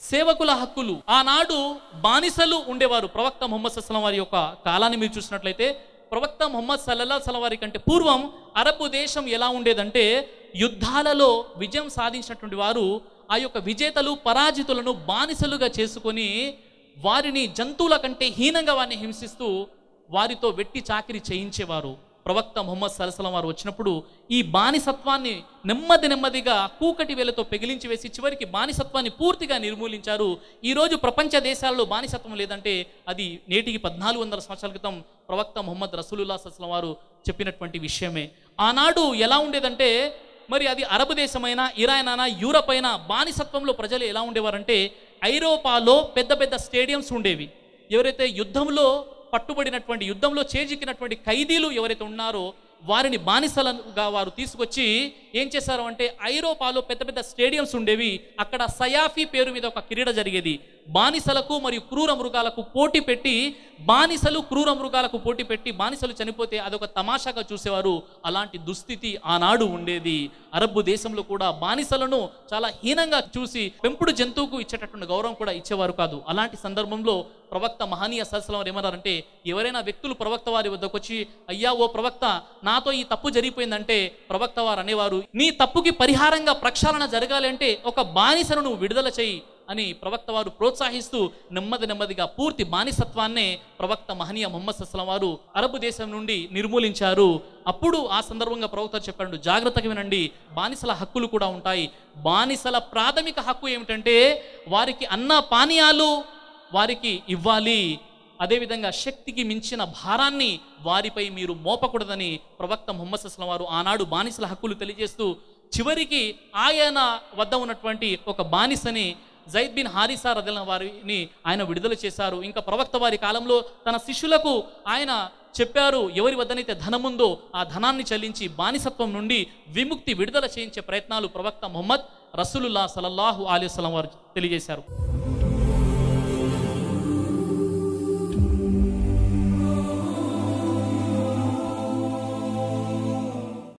సేవకుల హక్కులు ఆనాడు బానిసలు ఉండేవారు ప్రవక్త ముహమ్మద్ సల్లం వారి యొక్క కాలాన్ని మీరు చూసినట్లయితే ప్రవక్త ముహమ్మద్ సల్లల్లా సలం వారి కంటే పూర్వం అరబ్ దేశం ఎలా ఉండేదంటే యుద్ధాలలో విజయం సాధించినటువంటి వారు ఆ యొక్క విజేతలు పరాజితులను బానిసలుగా చేసుకొని వారిని జంతువుల కంటే హీనంగా వారిని హింసిస్తూ వారితో వెట్టి చాకిరి చేయించేవారు ప్రవక్త ముహమ్మద్ సల్సలం వారు వచ్చినప్పుడు ఈ బానిసత్వాన్ని నెమ్మది నెమ్మదిగా కూకటి వేలతో పెగిలించి వేసి చివరికి బానిసత్వాన్ని పూర్తిగా నిర్మూలించారు ఈరోజు ప్రపంచ దేశాల్లో బానిసత్వం లేదంటే అది నేటికి పద్నాలుగు వందల సంవత్సరాల క్రితం ప్రవక్త ముహమ్మద్ రసూలుల్లా సల్సలం వారు చెప్పినటువంటి విషయమే ఆనాడు ఎలా ఉండేదంటే మరి అది అరబ్ దేశమైనా ఇరాన్ అయినా యూరప్ అయినా బానిసత్వంలో ప్రజలు ఎలా ఉండేవారంటే ఐరోపాలో పెద్ద పెద్ద స్టేడియంస్ ఉండేవి ఎవరైతే యుద్ధంలో పట్టుబడినటువంటి యుద్ధంలో చేజిక్కినటువంటి ఖైదీలు ఎవరైతే ఉన్నారో వారిని బానిసలుగా వారు తీసుకొచ్చి ఏం చేశారు అంటే ఐరోపాలో పెద్ద పెద్ద స్టేడియంస్ ఉండేవి అక్కడ సయాఫీ పేరు మీద ఒక క్రీడ జరిగేది బానిసలకు మరియు క్రూర మృగాలకు పోటీ పెట్టి బానిసలు క్రూర మృగాలకు పోటీ పెట్టి బానిసలు చనిపోతే అదొక తమాషాగా చూసేవారు అలాంటి దుస్థితి ఆనాడు ఉండేది అరబ్ దేశంలో కూడా బానిసలను చాలా హీనంగా చూసి పెంపుడు జంతువుకు ఇచ్చేటటువంటి గౌరవం కూడా ఇచ్చేవారు కాదు అలాంటి సందర్భంలో ప్రవక్త మహనీయ సరస్వలం వారు ఏమన్నారంటే ఎవరైనా వ్యక్తులు ప్రవక్త వారి వద్దకు వచ్చి అయ్యా ఓ ప్రవక్త నాతో ఈ తప్పు జరిగిపోయిందంటే ప్రవక్త వారు అనేవారు నీ తప్పుకి పరిహారంగా ప్రక్షాళన జరగాలి అంటే ఒక బానిసను నువ్వు విడుదల చేయి అని ప్రవక్త వారు ప్రోత్సహిస్తూ నెమ్మది నెమ్మదిగా పూర్తి బానిసత్వాన్నే ప్రవక్త మహనీయ ముహమ్మద్ సస్లం వారు అరబ్ దేశం నుండి నిర్మూలించారు అప్పుడు ఆ సందర్భంగా ప్రవక్త చెప్పాడు జాగ్రత్తగా వినండి బానిసల హక్కులు కూడా ఉంటాయి బానిసల ప్రాథమిక హక్కు ఏమిటంటే వారికి అన్న పానీయాలు వారికి ఇవ్వాలి అదేవిధంగా శక్తికి మించిన భారాన్ని వారిపై మీరు మోపకూడదని ప్రవక్త ముహమ్మద్ సస్లం వారు ఆనాడు బానిసల హక్కులు తెలియజేస్తూ చివరికి ఆయన వద్ద ఉన్నటువంటి ఒక బానిసని జైద్ బిన్ హారిసా రదిల వారిని ఆయన విడుదల చేశారు ఇంకా ప్రవక్త వారి కాలంలో తన శిష్యులకు ఆయన చెప్పారు ఎవరి వద్దనైతే ధనముందో ఆ ధనాన్ని చెల్లించి బానిసత్వం నుండి విముక్తి విడుదల చేయించే ప్రయత్నాలు ప్రవక్త ముహమ్మద్ రసూలుల్లా సలల్లాహు అలైహి వసల్లం వారు తెలియజేశారు